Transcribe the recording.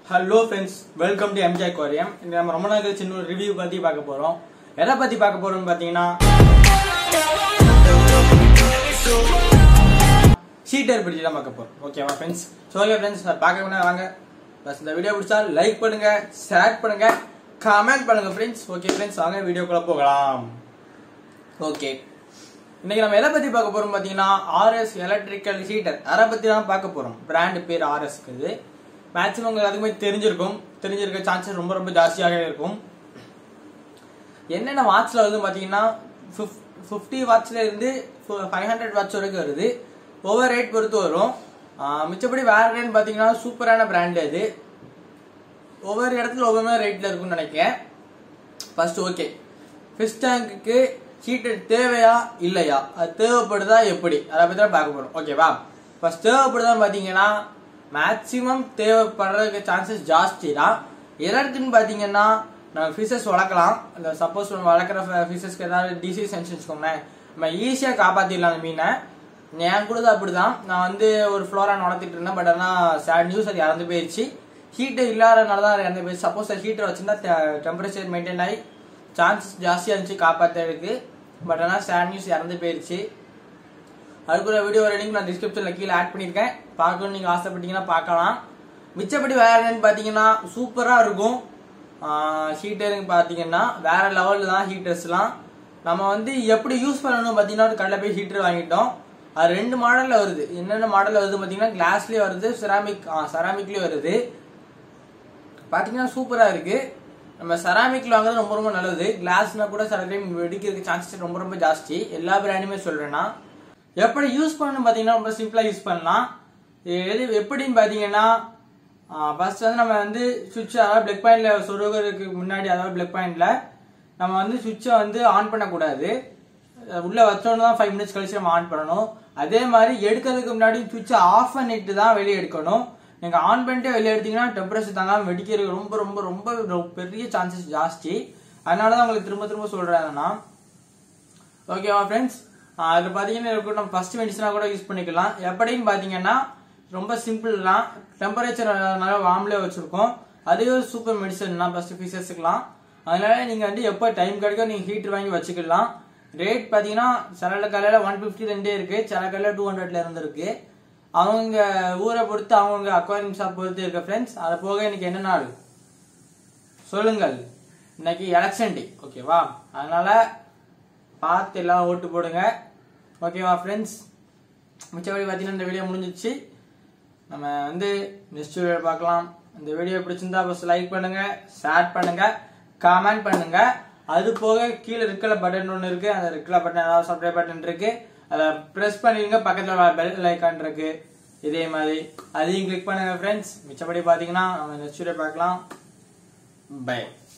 hello friends welcome to MJ aquarium இந்த நம்ம ரொம்ப நாள் கழிச்சு இன்னொரு ரிவ்யூ பத்தி பார்க்க போறோம் எதை பத்தி பார்க்க போறோம்னு பாத்தீங்கன்னா ஷீட்டர் பற்றி தான் பார்க்க போறோம் ஓகேவா ஃப்ரெண்ட்ஸ் ஸோ ஓகே ஃப்ரெண்ட்ஸ் பார்க்க வேணா வாங்க பஸ் இந்த வீடியோ பிடிச்சா லைக் பண்ணுங்க ஷேர் பண்ணுங்க கமெண்ட் பண்ணுங்க ஃப்ரெண்ட்ஸ் ஓகே ஃப்ரெண்ட்ஸ் வாங்க வீடியோக்குள்ள போகலாம் ஓகே இன்னைக்கு நம்ம எதை பத்தி பார்க்க போறோம் பாத்தீங்கன்னா ஆர்எஸ் எலக்ட்ரிக்கல் ஹீட்டர் அதை பத்தி தான் பார்க்க போறோம் பிராண்ட் பேர் ஆர்எஸ் இது மேக்ஸிமம் உங்களுக்கு அதுக்குமே தெரிஞ்சிருக்கும் தெரிஞ்சிருக்க சான்சஸ் ரொம்ப ரொம்ப ஜாஸ்தியாக இருக்கும் என்னென்ன வாட்ச்ல வந்து பாத்தீங்கன்னா ஃபிஃப்டி வாட்ச்ல இருந்து ஃபைவ் ஹண்ட்ரட் வாட்ச் வரைக்கும் வருது ஓவர் ரேட் பொறுத்து வரும் ஆஹ் மிச்சப்படி வேற ரேட் பாத்தீங்கன்னா சூப்பரான பிராண்ட் அது ஒவ்வொரு இடத்துல ஒவ்வொரு ரேட்ல இருக்கும்னு நினைக்கிறேன் ஃபர்ஸ்ட் ஓகே ஃபிஷ் டேங்க்குக்கு ஹீட்டர் தேவையா இல்லையா அது தேவைப்படுதா எப்படி அதை பத்தி தான் பார்க்க போறோம் ஓகேவா ஃபர்ஸ்ட் தேவைப்படுதான்னு பாத்தீங்கன்னா மேக்சிமம் தேவைப்படுறதுக்கு சான்சஸ் ஜாஸ்தி தான் எதற்குன்னு பாத்தீங்கன்னா நம்ம ஃபிஷஸ் வளர்க்கலாம் இந்த சப்போஸ் நம்ம வளர்க்குற ஃபிஷஸ்க்கு ஏதாவது டிசீஸ் வச்சுக்கோங்களேன் நம்ம ஈஸியாக காப்பாற்றிடலாம் அந்த மீனை என் கூட தான் அப்படிதான் நான் வந்து ஒரு ஃப்ளோரான் வளர்த்துட்டு இருந்தேன் பட் ஆனால் சேட் நியூஸ் அது இறந்து போயிடுச்சு ஹீட்டர் இல்லாதனால தான் இறந்து போயிடுச்சு சப்போஸ் அது ஹீட்டர் வச்சிருந்தா டெம்பரேச்சர் மெயின்டைன் ஆகி சான்சஸ் ஜாஸ்தியாக இருந்துச்சு காப்பாற்றுறதுக்கு பட் ஆனால் சேட் நியூஸ் இறந்து போயிடுச்சு அதுக்குள்ள வீடியோ லிங்க் நான் டிஸ்கிரிப்ஷனில் கீழே ஆட் பண்ணியிருக்கேன் பார்க்கணும்னு நீங்கள் ஆசைப்பட்டீங்கன்னா பார்க்கலாம் மிச்சப்படி வேற என்னன்னு பார்த்தீங்கன்னா சூப்பராக இருக்கும் ஹீட்டருங்க பார்த்தீங்கன்னா வேற லெவலில் தான் ஹீட்டர்ஸ்லாம் நம்ம வந்து எப்படி யூஸ் பண்ணணும் பார்த்தீங்கன்னா ஒரு கடையில் போய் ஹீட்டர் வாங்கிட்டோம் அது ரெண்டு மாடலில் வருது என்னென்ன மாடலில் வருது பார்த்தீங்கன்னா கிளாஸ்லேயே வருது செராமிக் செராமிக்லேயே வருது பார்த்தீங்கன்னா சூப்பராக இருக்கு நம்ம செராமிக்ல வாங்குறது ரொம்ப ரொம்ப நல்லது கிளாஸ்னா கூட சில டைம் வெடிக்கிறதுக்கு சான்சஸ் ரொம்ப ரொம்ப ஜாஸ்தி எல்லா பிராண்டுமே சொல்றேன்னா எப்படி யூஸ் பண்ணணும் பார்த்தீங்கன்னா ரொம்ப சிம்பிளா யூஸ் பண்ணலாம் எது எப்படின்னு பார்த்தீங்கன்னா ஃபர்ஸ்ட் வந்து நம்ம வந்து சுவிட்ச் அதாவது பிளக் பாயிண்ட்ல சொருகிறதுக்கு முன்னாடி அதாவது பிளக் பாயிண்ட்ல நம்ம வந்து சுவிட்சை வந்து ஆன் பண்ணக்கூடாது உள்ள வச்சோன்னு தான் ஃபைவ் மினிட்ஸ் கழிச்சு நம்ம ஆன் பண்ணணும் அதே மாதிரி எடுக்கிறதுக்கு முன்னாடி சுவிட்சை ஆஃப் பண்ணிட்டு தான் வெளியே எடுக்கணும் நீங்க ஆன் பண்ணிட்டு வெளியே எடுத்தீங்கன்னா டெம்பரேச்சர் தாங்காம வெடிக்கிறது ரொம்ப ரொம்ப ரொம்ப ரொம்ப பெரிய சான்சஸ் ஜாஸ்தி அதனால தான் உங்களுக்கு திரும்ப திரும்ப சொல்றேன் நான் ஓகேவா ஃப்ரெண்ட்ஸ் அது பார்த்தீங்கன்னா இருக்கும் நம்ம ஃபர்ஸ்ட் மெடிசனாக கூட யூஸ் பண்ணிக்கலாம் எப்படின்னு பார்த்தீங்கன்னா ரொம்ப சிம்பிள் தான் டெம்பரேச்சர் நல்லா வார்ம்லேயே வச்சிருக்கோம் அதுவே சூப்பர் மெடிசன் தான் ஃபர்ஸ்ட் ஃபீச்சர்ஸுக்கலாம் அதனால நீங்கள் வந்து எப்போ டைம் கிடைக்கும் நீங்கள் ஹீட்டர் வாங்கி வச்சுக்கலாம் ரேட் பார்த்தீங்கன்னா சில கடையில் ஒன் ஃபிஃப்டிலேருந்தே இருக்கு சில கடையில் டூ ஹண்ட்ரட்ல இருந்து இருக்கு அவங்க ஊரை பொறுத்து அவங்க அக்வாரியம் ஷாப் பொறுத்து இருக்க ஃப்ரெண்ட்ஸ் அது போக இன்னைக்கு என்ன நாள் சொல்லுங்கள் இன்னைக்கு எலெக்ஷன் டே ஓகேவா அதனால பார்த்து எல்லாம் ஓட்டு போடுங்க ஓகேவா ஃப்ரெண்ட்ஸ் மிச்சபடி பார்த்தீங்கன்னா இந்த வீடியோ முடிஞ்சிச்சு நம்ம வந்து நெக்ஸ்ட் வீடியோ பார்க்கலாம் இந்த வீடியோ பிடிச்சிருந்தா ஃபஸ்ட் லைக் பண்ணுங்க ஷேர் பண்ணுங்க கமெண்ட் பண்ணுங்க அது போக கீழே இருக்கிற பட்டன் ஒன்று இருக்கு அந்த இருக்கிற பட்டன் ஏதாவது சப்ஸ்கிரைப் பட்டன் இருக்கு அதை ப்ரெஸ் பண்ணிடுங்க பக்கத்தில் பெல் ஐக்கான் இருக்கு இதே மாதிரி அதையும் கிளிக் பண்ணுங்க ஃப்ரெண்ட்ஸ் மிச்சபடி பார்த்தீங்கன்னா நம்ம நெக்ஸ்ட் வீடியோ பார்க்கலாம் பை